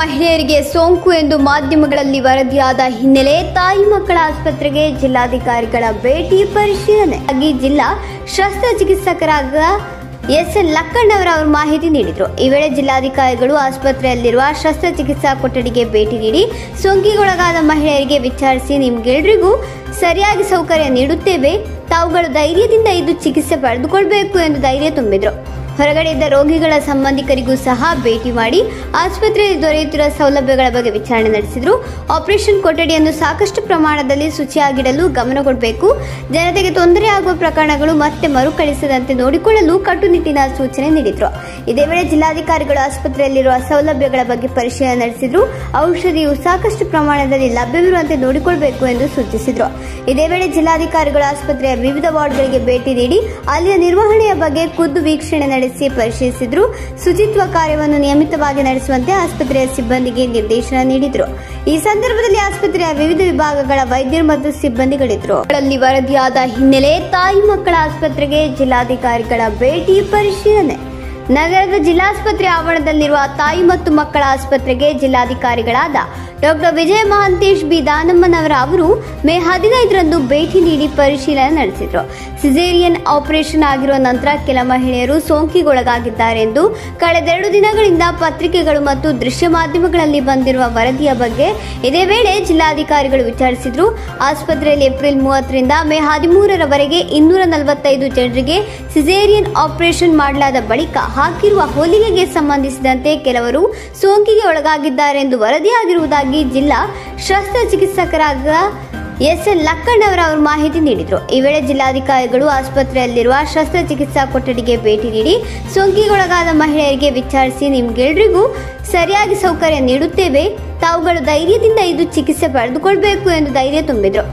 ಮಹಿಳೆಯರಿಗೆ ಸೋಂಕು ಎಂದು ಮಾಧ್ಯಮಗಳಲ್ಲಿ ವರದಿಯಾದ ಹಿನ್ನೆಲೆ ತಾಯಿ ಮಕ್ಕಳ ಆಸ್ಪತ್ರೆಗೆ ಜಿಲ್ಲಾಧಿಕಾರಿಗಳ ಭೇಟಿ ಪರಿಶೀಲನೆ ಆಗಿ ಜಿಲ್ಲಾ ಶಸ್ತ್ರಚಿಕಿತ್ಸಕರಾದ ಎಸ್ ಎನ್ ಲಕ್ಕಣ್ಣವರ ಅವರು ಮಾಹಿತಿ ನೀಡಿದರು ಈ ವೇಳೆ ಜಿಲ್ಲಾಧಿಕಾರಿಗಳು ಆಸ್ಪತ್ರೆಯಲ್ಲಿರುವ ಶಸ್ತ್ರಚಿಕಿತ್ಸಾ ಕೊಠಡಿಗೆ ಭೇಟಿ ನೀಡಿ ಸೋಂಕಿಗೊಳಗಾದ ಮಹಿಳೆಯರಿಗೆ ವಿಚಾರಿಸಿ ನಿಮ್ಗೆಲ್ರಿಗೂ ಸರಿಯಾಗಿ ಸೌಕರ್ಯ ನೀಡುತ್ತೇವೆ ತಾವುಗಳು ಧೈರ್ಯದಿಂದ ಇದು ಚಿಕಿತ್ಸೆ ಪಡೆದುಕೊಳ್ಬೇಕು ಎಂದು ಧೈರ್ಯ ತುಂಬಿದರು ಹೊರಗಡೆ ಇದ್ದ ರೋಗಿಗಳ ಸಂಬಂಧಿಕರಿಗೂ ಸಹ ಭೇಟಿ ಮಾಡಿ ಆಸ್ಪತ್ರೆಯಲ್ಲಿ ದೊರೆಯುತ್ತಿರುವ ಸೌಲಭ್ಯಗಳ ಬಗ್ಗೆ ವಿಚಾರಣೆ ನಡೆಸಿದರು ಆಪರೇಷನ್ ಕೊಠಡಿಯನ್ನು ಸಾಕಷ್ಟು ಪ್ರಮಾಣದಲ್ಲಿ ಶುಚಿಯಾಗಿಡಲು ಗಮನ ಕೊಡಬೇಕು ಜನತೆಗೆ ತೊಂದರೆ ಆಗುವ ಪ್ರಕರಣಗಳು ಮತ್ತೆ ಮರುಕಳಿಸದಂತೆ ನೋಡಿಕೊಳ್ಳಲು ಕಟ್ಟುನಿಟ್ಟಿನ ಸೂಚನೆ ನೀಡಿದರು ಇದೇ ವೇಳೆ ಜಿಲ್ಲಾಧಿಕಾರಿಗಳು ಆಸ್ಪತ್ರೆಯಲ್ಲಿರುವ ಸೌಲಭ್ಯಗಳ ಬಗ್ಗೆ ಪರಿಶೀಲನೆ ನಡೆಸಿದ್ರು ಔಷಧಿಯು ಸಾಕಷ್ಟು ಪ್ರಮಾಣದಲ್ಲಿ ಲಭ್ಯವಿರುವಂತೆ ನೋಡಿಕೊಳ್ಳಬೇಕು ಎಂದು ಸೂಚಿಸಿದರು ಇದೇ ವೇಳೆ ಜಿಲ್ಲಾಧಿಕಾರಿಗಳು ಆಸ್ಪತ್ರೆಯ ವಿವಿಧ ವಾರ್ಡ್ಗಳಿಗೆ ಭೇಟಿ ನೀಡಿ ಅಲ್ಲಿನ ನಿರ್ವಹಣೆಯ ಬಗ್ಗೆ ಖುದ್ದು ವೀಕ್ಷಣೆ ನಡೆಸಿ ಪರಿಶೀಲಿಸಿದ್ರು ಶುಚಿತ್ವ ಕಾರ್ಯವನ್ನು ನಿಯಮಿತವಾಗಿ ನಡೆಸುವಂತೆ ಆಸ್ಪತ್ರೆಯ ಸಿಬ್ಬಂದಿಗೆ ನಿರ್ದೇಶನ ನೀಡಿದರು ಈ ಸಂದರ್ಭದಲ್ಲಿ ಆಸ್ಪತ್ರೆಯ ವಿವಿಧ ವಿಭಾಗಗಳ ವೈದ್ಯರು ಮತ್ತು ಸಿಬ್ಬಂದಿಗಳಿದ್ರು ಅಲ್ಲಿ ವರದಿಯಾದ ಹಿನ್ನೆಲೆ ತಾಯಿ ಮಕ್ಕಳ ಆಸ್ಪತ್ರೆಗೆ ಜಿಲ್ಲಾಧಿಕಾರಿಗಳ ಭೇಟಿ ಪರಿಶೀಲನೆ ನಗರದ ಜಿಲ್ಲಾಸ್ಪತ್ರೆ ಆವರಣದಲ್ಲಿರುವ ತಾಯಿ ಮತ್ತು ಮಕ್ಕಳ ಆಸ್ಪತ್ರೆಗೆ ಜಿಲ್ಲಾಧಿಕಾರಿಗಳಾದ ಡಾಕ್ಟರ್ ವಿಜಯ ಮಹಾಂತೇಶ್ ಬಿ ದಾನಮ್ಮನವರ ಅವರು ಮೇ ಹದಿನೈದರಂದು ಭೇಟಿ ನೀಡಿ ಪರಿಶೀಲನೆ ನಡೆಸಿದರು ಸಿಸೇರಿಯನ್ ಆಪರೇಷನ್ ಆಗಿರುವ ನಂತರ ಕೆಲ ಮಹಿಳೆಯರು ಸೋಂಕಿಗೊಳಗಾಗಿದ್ದಾರೆ ಎಂದು ಕಳೆದೆರಡು ದಿನಗಳಿಂದ ಪತ್ರಿಕೆಗಳು ಮತ್ತು ದೃಶ್ಯ ಮಾಧ್ಯಮಗಳಲ್ಲಿ ಬಂದಿರುವ ವರದಿಯ ಬಗ್ಗೆ ಇದೇ ವೇಳೆ ಜಿಲ್ಲಾಧಿಕಾರಿಗಳು ವಿಚಾರಿಸಿದ್ರು ಆಸ್ಪತ್ರೆಯಲ್ಲಿ ಏಪ್ರಿಲ್ ಮೂವತ್ತರಿಂದ ಮೇ ಹದಿಮೂರರವರೆಗೆ ಇನ್ನೂರ ನಲವತ್ತೈದು ಜನರಿಗೆ ಸಿಸೇರಿಯನ್ ಆಪರೇಷನ್ ಮಾಡಲಾದ ಬಳಿಕ ಹಾಕಿರುವ ಹೊಲಿಗೆಗೆ ಸಂಬಂಧಿಸಿದಂತೆ ಕೆಲವರು ಸೋಂಕಿಗೆ ಒಳಗಾಗಿದ್ದಾರೆ ಎಂದು ವರದಿಯಾಗಿರುವುದಾಗಿ ಜಿಲ್ಲಾ ಶಸ್ತ್ರಚಿಕಿತ್ಸಕರಾದ ಎಸ್ ಎನ್ ಲಕ್ಕಣ್ಣವರ ಅವರು ಮಾಹಿತಿ ನೀಡಿದರು ಈ ವೇಳೆ ಜಿಲ್ಲಾಧಿಕಾರಿಗಳು ಆಸ್ಪತ್ರೆಯಲ್ಲಿರುವ ಶಸ್ತ್ರಚಿಕಿತ್ಸಾ ಕೊಠಡಿಗೆ ಭೇಟಿ ನೀಡಿ ಸೋಂಕಿಗೊಳಗಾದ ಮಹಿಳೆಯರಿಗೆ ವಿಚಾರಿಸಿ ನಿಮ್ಗೆಲ್ರಿಗೂ ಸರಿಯಾಗಿ ಸೌಕರ್ಯ ನೀಡುತ್ತೇವೆ ತಾವುಗಳು ಧೈರ್ಯದಿಂದ ಇದು ಚಿಕಿತ್ಸೆ ಪಡೆದುಕೊಳ್ಬೇಕು ಎಂದು ಧೈರ್ಯ ತುಂಬಿದರು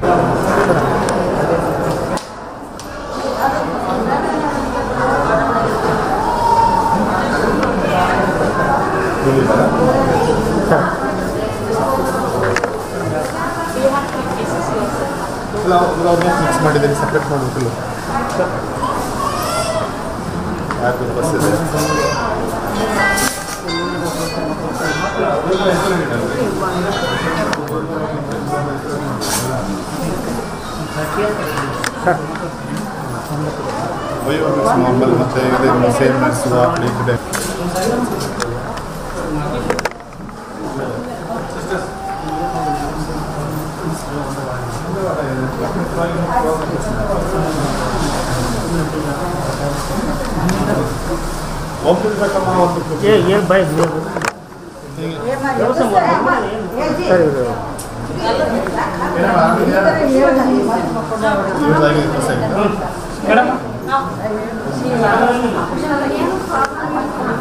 ಅಲ್ಲ ಅವ್ರನ್ನ ಫಿಕ್ಸ್ ಮಾಡಿದ್ದೀನಿ ಸಪ್ರೇಟ್ ಮಾಡಬೇಕಲ್ಲ ಯಾಕೆ ಬಸ್ ಇದೆ ಬಯೋಮಿಕ್ಸ್ ನಾರ್ಮಲ್ ಮತ್ತು ಇದು ಸೇಮ್ ನರ್ಸು ಆ ಕಡೆ ಈ ಕಡೆ ಹೋಗ್ತಿರ್ಬೇಕಮ್ಮ ಒಂದು ಏ ಏನು ಬಾಯ್ ನೀವು ಸರಿ ಇದು ಇವ್ರದಾಗಿ ಮೇಡಮ್